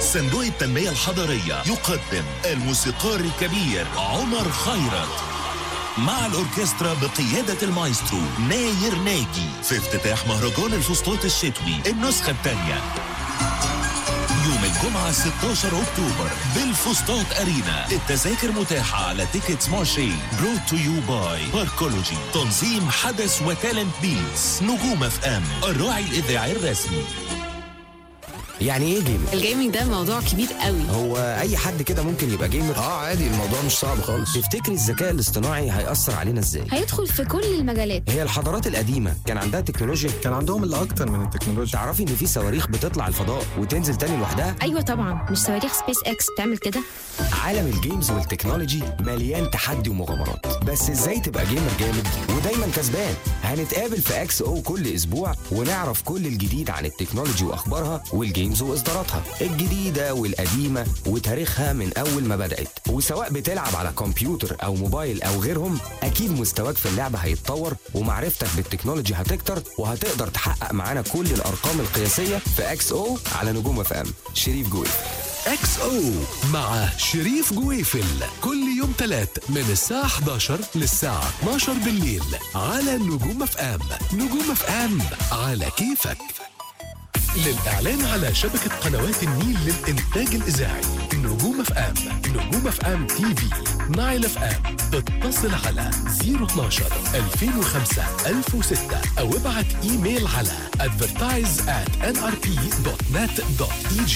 صندوق التنمية الحضرية يقدم الموسيقار الكبير عمر خيرت مع الأوركسترا بقيادة المايسترو ناير ناجي في افتتاح مهرجان الفسطاط الشتوي النسخة الثانية يوم الجمعة 16 أكتوبر بالفسطاط أرينا التذاكر متاحة على تيكتس مارشي برود تو يو باي باركولوجي تنظيم حدث وتالنت بيتس نجوم اف ام الراعي الإذاعي الرسمي يعني ايه جيمر؟ الجيمنج ده موضوع كبير قوي هو اي حد كده ممكن يبقى جيمر؟ اه عادي الموضوع مش صعب خالص تفتكري الذكاء الاصطناعي هيأثر علينا ازاي؟ هيدخل في كل المجالات هي الحضارات القديمة كان عندها تكنولوجيا كان عندهم اللي اكتر من التكنولوجيا تعرفي ان في صواريخ بتطلع الفضاء وتنزل تاني لوحدها؟ ايوه طبعا مش صواريخ سبيس اكس بتعمل كده عالم الجيمز والتكنولوجي مليان تحدي ومغامرات بس ازاي تبقى جيمر جامد ودايما كسبان هنتقابل في اكس او كل اسبوع ونعرف كل الجديد عن التكنولوجي واخبارها والجيمز واصداراتها الجديده والقديمه وتاريخها من اول ما بدات وسواء بتلعب على كمبيوتر او موبايل او غيرهم اكيد مستواك في اللعبه هيتطور ومعرفتك بالتكنولوجي هتكتر وهتقدر تحقق معانا كل الارقام القياسيه في اكس او على نجوم اف ام شريف جوي اكس او مع شريف جويفل كل يوم تلات من الساعة 11 للساعة 12 بالليل على نجوم اف ام نجوم اف ام على كيفك للإعلان على شبكة قنوات النيل للإنتاج الإذاعي نجوم اف ام نجوم اف ام تي في نايل اف ام اتصل على 012 2005 1006 أو ابعت إيميل على advertise at nrp.net.eg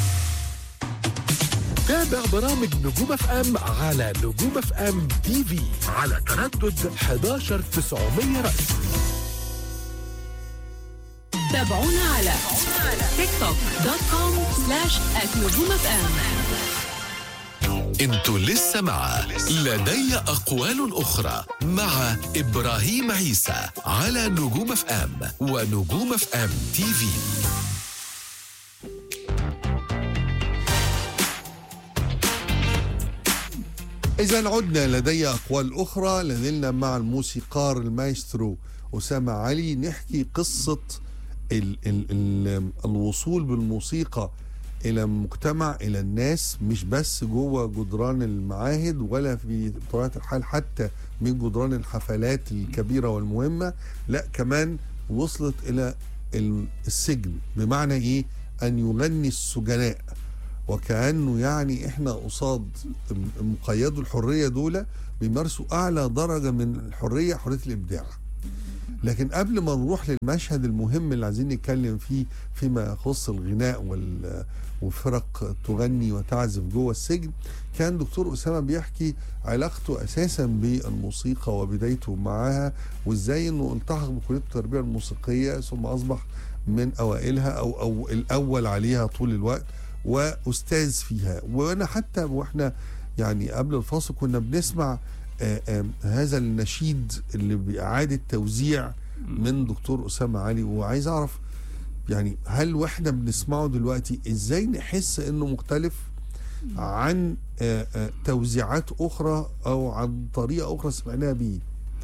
تابع برامج نجوم اف ام على نجوم اف ام تي في على تردد 11900 رأس تابعونا على تيك توك دوت كوم سلاش نجوم اف ام انتوا لسه مع لدي أقوال أخرى مع إبراهيم عيسى على نجوم اف ام ونجوم اف ام تي في إذا عدنا لدي أقوال أخرى لازلنا مع الموسيقار المايسترو أسامة علي نحكي قصة ال ال ال الوصول بالموسيقى إلى مجتمع إلى الناس مش بس جوه جدران المعاهد ولا في طبيعة الحال حتى من جدران الحفلات الكبيرة والمهمة لا كمان وصلت إلى ال- السجن بمعنى إيه أن يغني السجناء وكأنه يعني احنا قصاد مقيدو الحرية دول بيمارسوا أعلى درجة من الحرية حرية الإبداع لكن قبل ما نروح للمشهد المهم اللي عايزين نتكلم فيه فيما يخص الغناء وال وفرق تغني وتعزف جوه السجن كان دكتور أسامة بيحكي علاقته أساسا بالموسيقى وبدايته معاها وإزاي إنه التحق بكلية التربية الموسيقية ثم أصبح من أوائلها أو أو الأول عليها طول الوقت واستاذ فيها وانا حتى واحنا يعني قبل الفاصل كنا بنسمع آه، آه، هذا النشيد اللي باعاده توزيع من دكتور اسامه علي وعايز اعرف يعني هل واحنا بنسمعه دلوقتي ازاي نحس انه مختلف عن آه، آه، توزيعات اخرى او عن طريقه اخرى سمعناها بيه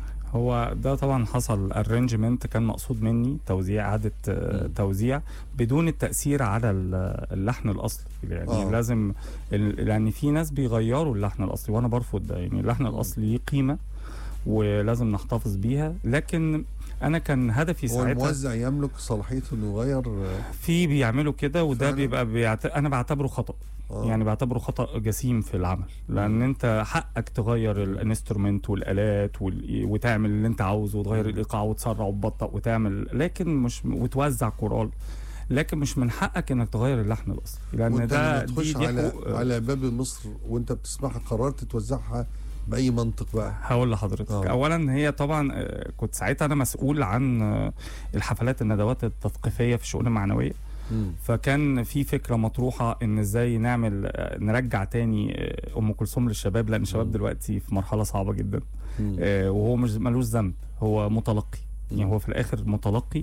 هو ده طبعا حصل ارينجمنت كان مقصود مني توزيع اعاده آه، مم. توزيع بدون التاثير على ال- اللحن الاصلي يعني آه. آه. لازم ال- لان في ناس بيغيروا اللحن الاصلي وانا برفض ده يعني اللحن الاصلي ليه قيمه ولازم نحتفظ بيها لكن انا كان هدفي هو ساعتها الموزع يملك صلاحيه انه يغير آه، في بيعملوا كده وده فعلا؟ بيبقى بيعت... انا بعتبره خطا آه. يعني بعتبره خطا جسيم في العمل لان انت حقك تغير الانسترومنت والالات وال... وتعمل اللي انت عاوزه وتغير الايقاع وتسرع وتبطأ وتعمل لكن مش وتوزع كورال لكن مش من حقك انك تغير اللحن الاصلي لان وانت ده لما تخش دي, دي على حقوق- على باب مصر وانت بتسمعها قررت توزعها باي منطق بقى هقول لحضرتك آه. أوه. اولا هي طبعا آه، كنت ساعتها انا مسؤول عن آه، الحفلات الندوات التثقيفيه في الشؤون المعنويه مم. فكان في فكره مطروحه ان ازاي نعمل آه، نرجع تاني آه، ام كلثوم للشباب لان الشباب دلوقتي في مرحله صعبه جدا مم. آه، وهو مش ملوش ذنب هو متلقي يعني هو في الاخر متلقي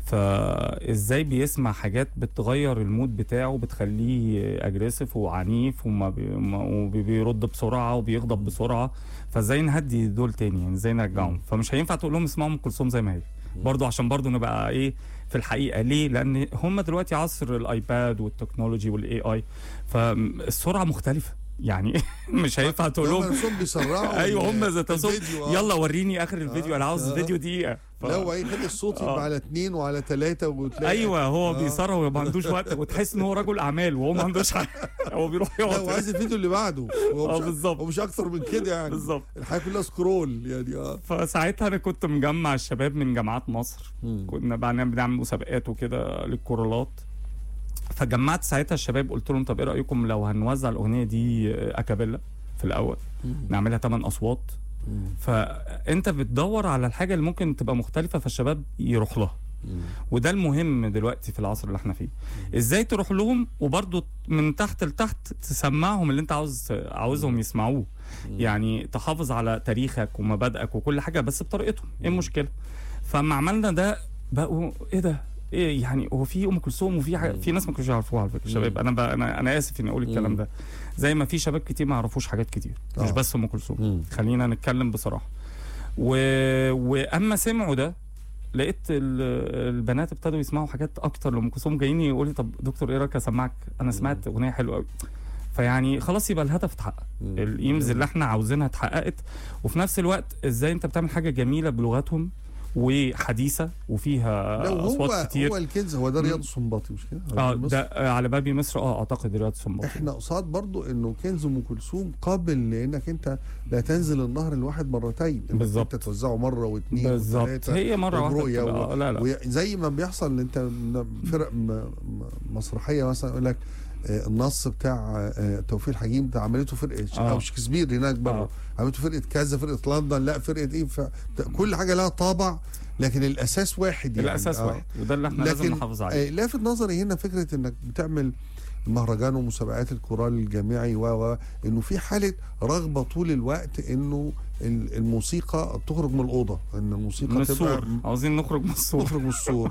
فازاي بيسمع حاجات بتغير المود بتاعه بتخليه اجريسيف وعنيف وما بي ما- وبيرد بسرعه وبيغضب بسرعه فازاي نهدي دول تاني يعني ازاي نرجعهم فمش هينفع تقول لهم اسمعوا ام كلثوم زي ما هي برضو عشان برضو نبقى ايه في الحقيقه ليه لان هم دلوقتي عصر الايباد والتكنولوجي والاي اي فالسرعه مختلفه يعني مش هينفع تقول هم لهم نفسهم بيسرعوا ايوه هم ذات نفسهم الفيديو، آه. يلا وريني اخر الفيديو انا عاوز آه. فيديو دقيقه ف... لا هو هيخلي الصوت يبقى آه. على اثنين وعلى ثلاثة وتلاقي ايوه هو آه. بيصرخ وما عندوش وقت وتحس ان هو رجل اعمال وهو ما عندوش حاجه هو بيروح لا هو يقعد عايز الفيديو اللي بعده هو آه، مش بالظبط. هو مش اكتر من كده يعني بالظبط الحياه كلها سكرول يعني اه فساعتها انا كنت مجمع الشباب من جامعات مصر كنا بقى بنعمل مسابقات وكده للكورالات فجمعت ساعتها الشباب قلت لهم طب ايه رايكم لو هنوزع الاغنيه دي اكابيلا في الاول نعملها 8 اصوات فانت بتدور على الحاجه اللي ممكن تبقى مختلفه فالشباب يروح لها وده المهم دلوقتي في العصر اللي احنا فيه ازاي تروح لهم وبرضه من تحت لتحت تسمعهم اللي انت عاوز عاوزهم يسمعوه يعني تحافظ على تاريخك ومبادئك وكل حاجه بس بطريقتهم ايه المشكله فما عملنا ده بقوا ايه ده ايه يعني هو في ام كلثوم وفي حاجة في ناس ما كانوش يعرفوها على فكره شباب انا بقى انا انا اسف اني اقول الكلام ده زي ما في شباب كتير ما يعرفوش حاجات كتير مش آه. بس ام كلثوم مم. خلينا نتكلم بصراحه و... واما سمعوا ده لقيت ال- البنات ابتدوا يسمعوا حاجات اكتر لام كلثوم جايين يقولوا لي طب دكتور ايه رايك اسمعك انا سمعت اغنيه حلوه قوي فيعني خلاص يبقى الهدف اتحقق الايمز اللي احنا عاوزينها اتحققت وفي نفس الوقت ازاي انت بتعمل حاجه جميله بلغتهم وحديثه وفيها لو هو اصوات كتير هو الكنز هو ده رياض السنباطي مش كده؟ اه مصر. ده آه، على بابي مصر اه اعتقد رياض سنباطي احنا قصاد برضو انه كنز ام كلثوم قابل لانك انت لا تنزل النهر الواحد مرتين إنك بالظبط. انت توزعه مره واثنين بالظبط وثلاثة هي مره واحده وبرؤية بتبقى- و- آه، لا لا وزي ما بيحصل ان انت فرق م- م- مسرحيه مثلا يقول لك آه، النص بتاع آه، توفيق الحكيم ده عملته فرقه ش- آه. او شكسبير هناك بره آه. عملته فرقه كذا فرقه لندن لا فرقه ايه ف... كل حاجه لها طابع لكن الاساس واحد يعني الاساس آه. واحد وده اللي احنا لازم لكن نحافظ عليه آه، لافت نظري هنا فكره انك بتعمل مهرجان ومسابقات الكورال الجامعي و و انه في حاله رغبه طول الوقت انه ال- الموسيقى تخرج من الاوضه ان الموسيقى من تبقى السور عاوزين نخرج من السور تخرج من السور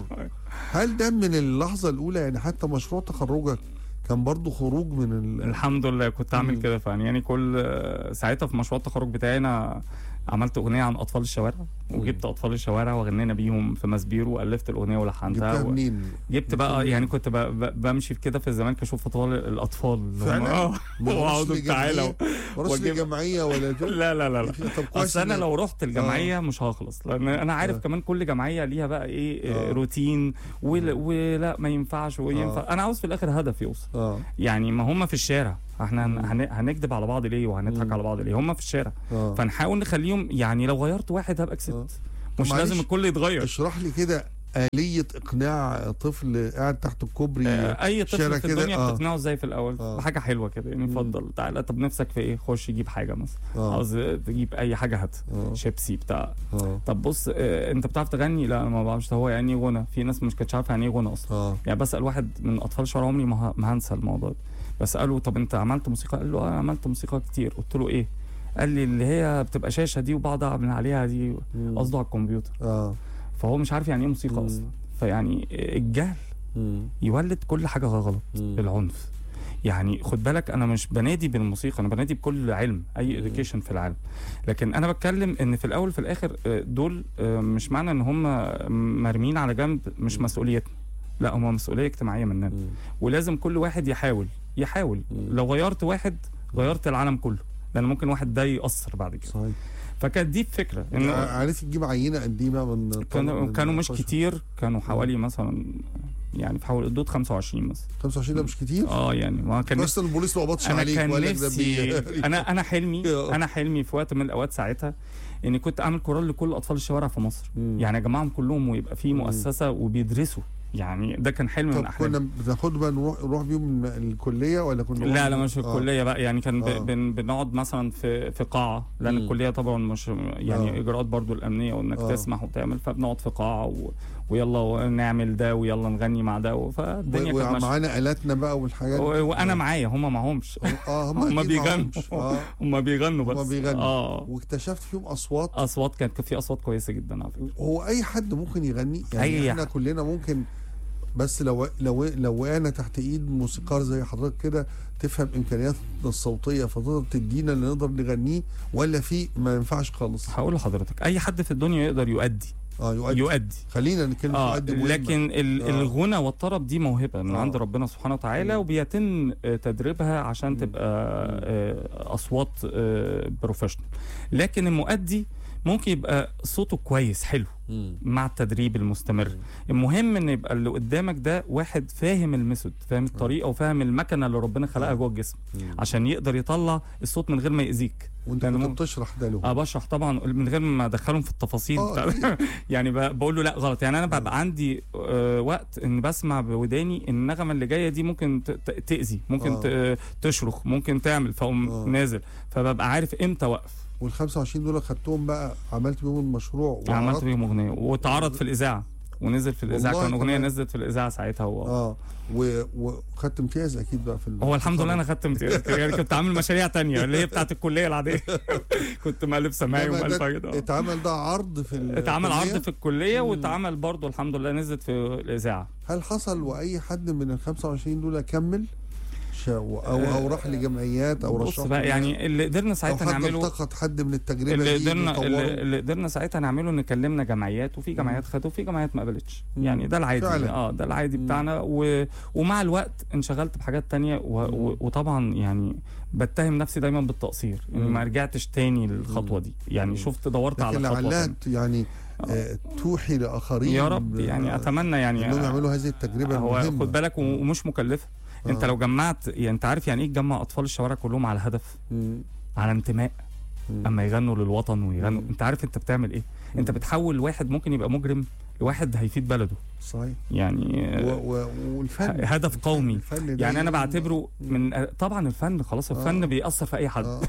هل ده من اللحظه الاولى يعني حتى مشروع تخرجك كان برضو خروج من ال... الحمد لله كنت اعمل مم. كده فعلا يعني كل ساعتها في مشروع التخرج بتاعي انا عملت اغنيه عن اطفال الشوارع وجبت اطفال الشوارع وغنينا بيهم في مسبير والفت الاغنيه ولحنتها جبتها و... منين؟ جبت بقى يعني كنت ب... ب... بمشي في كده في الزمالك اشوف اطفال الاطفال اللي هم- فعلا؟ اه ما واقعد راسل تعالى جمعية؟ راسل وأجيب- جمعيه ولا جو- لا لا لا لا طب كويس اصل انا إنك- لو رحت الجمعيه مش هخلص لان انا عارف آه. كمان كل جمعيه ليها بقى ايه آه. آه. روتين ولا, ولا ما ينفعش وينفع آه. انا عاوز في الاخر هدف يوصل اه يعني ما هم في الشارع احنا هن- هن- هنكذب على بعض ليه وهنضحك على بعض ليه هم في الشارع اه فنحاول نخليهم يعني لو غيرت واحد هبقى كسبت مش معلش، لازم الكل يتغير اشرح لي كده آلية إقناع طفل قاعد تحت الكوبري آه، اي شارع طفل في كده، الدنيا آه. بتقنعه ازاي في الاول آه. بحاجه حلوه كده يعني اتفضل تعالى طب نفسك في ايه خش يجيب حاجه مثلا آه. عاوز تجيب اي حاجه هات آه. شيبسي بتاع اه طب بص آه، انت بتعرف تغني لا انا ما بعرفش هو يعني ايه غنى في ناس مش كانتش عارفه يعني ايه غنى اصلا اه يعني بسال واحد من اطفال الشوارع عمري ما ه- ما هنسى الموضوع ده بساله طب انت عملت موسيقى قال له اه عملت موسيقى كتير قلت له ايه قال لي اللي هي بتبقى شاشه دي وبقعد اعمل عليها دي مم. قصده على الكمبيوتر اه فهو مش عارف يعني ايه موسيقى مم. اصلا فيعني الجهل مم. يولد كل حاجه غلط مم. العنف يعني خد بالك انا مش بنادي بالموسيقى انا بنادي بكل علم اي اديوكيشن في العالم لكن انا بتكلم ان في الاول في الاخر آه، دول آه، مش معنى ان هم مرمين على جنب مش مسؤوليتنا لا هم مسؤوليه اجتماعيه مننا مم. ولازم كل واحد يحاول يحاول مم. لو غيرت واحد غيرت العالم كله لان ممكن واحد ده يأثر بعد كده صحيح فكانت دي الفكره ان عرفت تجيب عينه قد ايه بقى من كانوا من كانوا مش 19. كتير كانوا حوالي مثلا يعني في حوالي حدود 25 مثلا 25 ده مش كتير اه يعني ما كان بس البوليس ما قبضش انا عليك كان وقال لك ده نفسي بي- انا انا حلمي آه. انا حلمي في وقت من الاوقات ساعتها اني كنت اعمل كورال لكل اطفال الشوارع في مصر مم. يعني اجمعهم كلهم ويبقى في مؤسسه وبيدرسوا يعني ده كان حلم طب من احلامي كنا بناخد بقى نروح نروح بيهم من الكليه ولا كنا نروح- لا لا مش في آه. الكليه بقى يعني كان ب- آه. بن بنقعد مثلا في في قاعه لان مم. الكليه طبعا مش يعني آه. اجراءات برضو الامنيه وانك آه. تسمح وتعمل فبنقعد في قاعه و... ويلا نعمل ده ويلا نغني مع ده فالدنيا كانت ماشيه ومعانا الاتنا بقى والحاجات و- وانا معايا هم معهمش اه هم هم أكيد بيغنوا معهمش. اه هم بيغنوا بس هم بيغنوا اه واكتشفت فيهم اصوات اصوات كانت كان في اصوات كويسه جدا على فكره هو اي حد ممكن يغني يعني أي احنا حد. كلنا ممكن بس لو لو لو وقعنا تحت ايد موسيقار زي حضرتك كده تفهم امكانياتنا الصوتيه فتقدر تدينا اللي نقدر نغنيه ولا في ما ينفعش خالص هقول لحضرتك اي حد في الدنيا يقدر يؤدي اه يؤدي, يؤدي خلينا نتكلم اه يؤدي مهمة. لكن ال- آه. الغنى والطرب دي موهبه من آه. عند ربنا سبحانه وتعالى مم. وبيتم آه، تدريبها عشان مم. تبقى آه، اصوات آه، بروفيشنال لكن المؤدي ممكن يبقى صوته كويس حلو مم. مع التدريب المستمر المهم ان يبقى اللي قدامك ده واحد فاهم الميثود فاهم الطريقه وفاهم المكنه اللي ربنا خلقها جوه الجسم مم. عشان يقدر يطلع الصوت من غير ما يأذيك وانت لأن كنت مم- بتشرح ده له اه بشرح طبعا من غير ما ادخلهم في التفاصيل آه، بتاع أكيد. يعني ب- بقول له لا غلط يعني انا ببقى عندي آه وقت ان بسمع بوداني النغمه اللي جايه دي ممكن ت- ت- تاذي ممكن آه. ت- تشرخ ممكن تعمل فاقوم آه. نازل فببقى عارف امتى اوقف وال 25 دول خدتهم بقى عملت بيهم المشروع عملت وعرضت- بيهم اغنيه واتعرض في الاذاعه ونزل في الاذاعه والله كان اغنيه كمان. نزلت في الاذاعه ساعتها هو اه و- وخدت امتياز اكيد بقى في ال- هو الحمد لله انا التخرج. خدت امتياز يعني كنت عامل مشاريع تانية اللي هي بتاعت الكليه العاديه كنت مالف سماعي إنما ومالف ده حاجات آه. اتعمل ده عرض في ال- اتعمل الكلية؟ عرض في الكليه مم. واتعمل برضه الحمد لله نزلت في الاذاعه هل حصل واي حد من ال 25 دول كمل شا- او او راح لجمعيات او بص رشح بقى يعني اللي قدرنا او ساعتها حد نعمله التقط حد من التجربه اللي دي قدرنا يطوره؟ اللي اللي قدرنا ساعتها نعمله ان كلمنا جمعيات وفي جمعيات خدوا وفي جمعيات ما قبلتش مم. يعني ده العادي فعلا. اه ده العادي مم. بتاعنا و... ومع الوقت انشغلت بحاجات تانية و... و... وطبعا يعني بتهم نفسي دايما بالتقصير اني مم. ما رجعتش تاني للخطوه دي يعني مم. شفت دورت على لكن خطوه لعلها تانية. ت- يعني آه، توحي لاخرين يا رب يعني آه، اتمنى يعني انهم يعملوا هذه التجربه هو المهمه خد بالك و- ومش مكلفه انت آه. لو جمعت يعني انت عارف يعني ايه تجمع اطفال الشوارع كلهم على هدف مم. على انتماء مم. اما يغنوا للوطن ويغنوا مم. انت عارف انت بتعمل ايه انت بتحول واحد ممكن يبقى مجرم لواحد هيفيد بلده صحيح يعني و آه، و والفن ه- هدف قومي. الفن ده يعني انا يوم- بعتبره من آه، طبعا الفن خلاص الفن آه. بيأثر في اي حد آه.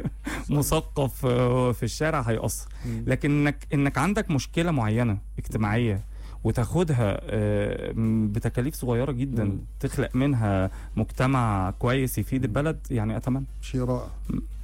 مثقف آه، في الشارع هيأثر مم. لكن انك انك عندك مشكله معينه اجتماعيه وتاخدها آه، م- بتكاليف صغيره جدا مم. تخلق منها مجتمع كويس يفيد البلد يعني اتمنى شيء رائع